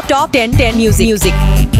top top 10 10 music music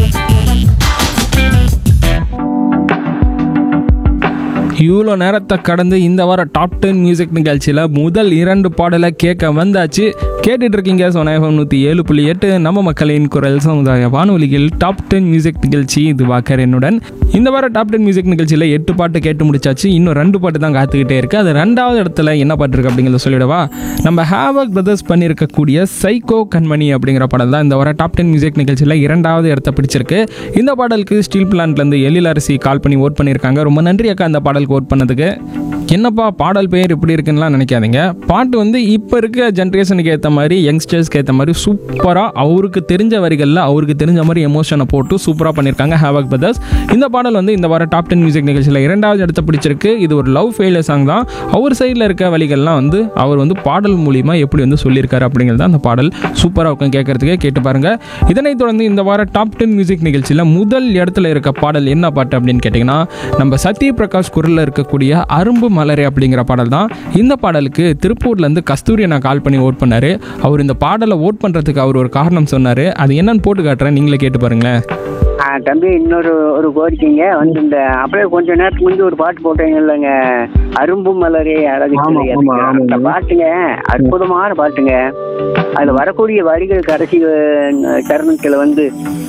இவ்வளோ நேரத்தை கடந்து இந்த வார டாப் டென் மியூசிக் நிகழ்ச்சியில் முதல் இரண்டு பாடலை கேட்க வந்தாச்சு கேட்டுட்டு இருக்கீங்க சொனாயம் நூற்றி ஏழு புள்ளி எட்டு நம்ம மக்களின் குரல் சமுதாய வானொலியில் டாப் டென் மியூசிக் நிகழ்ச்சி இது வாக்கர் என்னுடன் இந்த வார டாப் டென் மியூசிக் நிகழ்ச்சியில் எட்டு பாட்டு கேட்டு முடிச்சாச்சு இன்னும் ரெண்டு பாட்டு தான் காத்துக்கிட்டே இருக்கு அது ரெண்டாவது இடத்துல என்ன பாட்டு இருக்கு அப்படிங்கிறத சொல்லிடவா நம்ம ஹேவக் பிரதர்ஸ் பண்ணியிருக்கக்கூடிய சைக்கோ கண்மணி அப்படிங்கிற பாடல் தான் இந்த வார டாப் டென் மியூசிக் நிகழ்ச்சியில் இரண்டாவது இடத்த பிடிச்சிருக்கு இந்த பாடலுக்கு ஸ்டீல் பிளான்ட்லேருந்து எழிலரசி கால் பண்ணி ஓட் பண்ணியிருக்காங்க ரொம்ப நன்றி அக்கா அந்த பாடலுக்கு ஓட் பண்ணதுக்கு என்னப்பா பாடல் பெயர் இப்படி இருக்குன்னுலாம் நினைக்காதீங்க பாட்டு வந்து இப்போ இருக்க ஜென்ரேஷனுக்கு ஏற்ற மாதிரி யங்ஸ்டர்ஸ்க்கு ஏற்ற மாதிரி சூப்பராக அவருக்கு தெரிஞ்ச வரிகளில் அவருக்கு தெரிஞ்ச மாதிரி எமோஷனை போட்டு சூப்பராக பண்ணியிருக்காங்க ஹேவக் பிரதர்ஸ் இந்த பாடல் வந்து இந்த வாரம் டாப் டென் மியூசிக் நிகழ்ச்சியில் இரண்டாவது இடத்த பிடிச்சிருக்கு இது ஒரு லவ் ஃபெயிலியர் சாங் தான் அவர் சைடில் இருக்க வழிகள்லாம் வந்து அவர் வந்து பாடல் மூலிமா எப்படி வந்து சொல்லியிருக்காரு அப்படிங்கிறது தான் அந்த பாடல் சூப்பராக இருக்கும் கேட்கறதுக்கே கேட்டு பாருங்க இதனைத் தொடர்ந்து இந்த வார டாப் டென் மியூசிக் நிகழ்ச்சியில் முதல் இடத்துல இருக்க பாடல் என்ன பாட்டு அப்படின்னு கேட்டிங்கன்னா நம்ம சத்ய பிரகாஷ் குரலில் இருக்கக்கூடிய அரும்பு மலரே அப்படிங்கிற பாடல் தான் இந்த பாடலுக்கு திருப்பூர்லேருந்து கஸ்தூரி நான் கால் பண்ணி ஓட் பண்ணார் அவர் இந்த பாடலை ஓட் பண்ணுறதுக்கு அவர் ஒரு காரணம் சொன்னார் அது என்னன்னு போட்டு காட்டுறேன் நீங்களே கேட்டு பாருங்களேன் ஆ தம்பி இன்னொரு ஒரு கோரிக்கைங்க வந்து இந்த அப்படியே கொஞ்ச நேரத்துக்கு முந்தி ஒரு பாட்டு போட்டீங்க இல்லைங்க அரும்பு மலரே அழகு சிலை ஆமா, ஆமா, அந்த பாட்டுங்க அற்புதமான பாட்டுங்க அதுல வரக்கூடிய வரிகள் கடைசி அஹ், தருணத்துல வந்து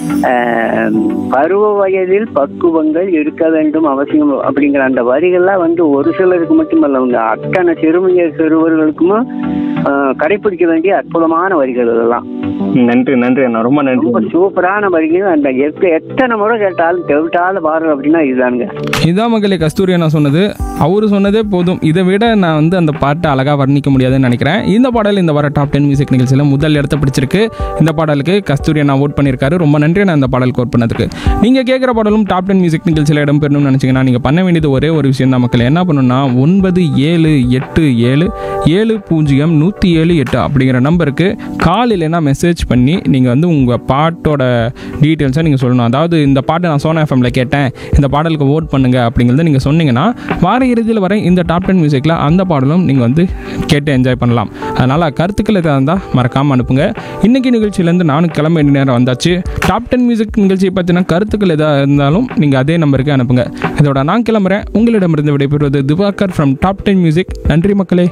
அஹ், பருவ வயதில் பக்குவங்கள் இருக்க வேண்டும் அவசியம் அப்படிங்கிற அந்த வரிகள்லாம் வந்து ஒரு சிலருக்கு மட்டுமல்லவங்க அத்தனை சிறுமியர் சிறுவர்களுக்கும் அஹ், கடைபிடிக்க வேண்டிய அற்புதமான வரிகள் இதெல்லாம் நன்றி நன்றி அண்ணா ரொம்ப நன்றி ரொம்ப சூப்பரான வரிகள் அந்த எத்த- எத்தனை முறை கேட்டாலும் தெவிட்டாலும் பாடுறது அப்படின்னா இதுதானுங்க இதான் மகளே கஸ்தூரி நான் சொன்னது அவரு சொன்னதே போதும் இதை விட நான் வந்து அந்த பாட்டை அழகாக வர்ணிக்க முடியாதுன்னு நினைக்கிறேன் இந்த பாடல் இந்த வார டாப் டென் மியூசிக் நிகழ்ச்சியில் முதல் இடத்த பிடிச்சிருக்கு இந்த பாடலுக்கு கஸ்தூரி நான் ஓட் பண்ணியிருக்காரு ரொம்ப நன்றி நான் இந்த பாடலுக்கு ஓட் பண்ணதுக்கு நீங்கள் கேட்குற பாடலும் டாப் டென் மியூசிக் நிகழ்ச்சியில் இடம் பெறணும்னு நினச்சிங்கன்னா நீங்கள் பண்ண வேண்டியது ஒரே ஒரு விஷயம் தான் மக்கள் என்ன பண்ணணும்னா ஒன்பது ஏழு எட்டு ஏழு ஏழு பூஜ்ஜியம் நூற்றி ஏழு எட்டு அப்படிங்கிற நம்பருக்கு கால் இல்லைன்னா மெசேஜ் பண்ணி நீங்கள் வந்து உங்கள் பாட்டோட டீட்டெயில்ஸை நீங்கள் சொல்லணும் அதாவது இந்த பாட்டை நான் சோனா எஃப்எம்ல கேட்டேன் இந்த பாடலுக்கு ஓட் பண்ணுங்க அப்படிங்கிறத நீங்கள் சொன்னீங்கன்னா வார இறுதியில் வர இந்த டாப் டென் மியூசிக்கில் அந்த பாடலும் நீங்கள் வந்து கேட்டு என்ஜாய் பண்ணலாம் அதனால் கருத்துக்கள் எதாவது இருந்தால் மறக்காமல் அனுப்புங்க இன்றைக்கி நிகழ்ச்சியிலேருந்து நானும் கிளம்ப வேண்டிய நேரம் வந்தாச்சு டாப் டென் மியூசிக் நிகழ்ச்சியை பற்றின கருத்துக்கள் எதாக இருந்தாலும் நீங்கள் அதே நம்பருக்கு அனுப்புங்க இதோட நான் கிளம்புறேன் உங்களிடமிருந்து விடைபெறுவது Diwakar from top ten music நன்றி மக்களே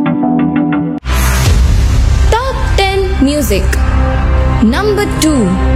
Top 10 Music Number 2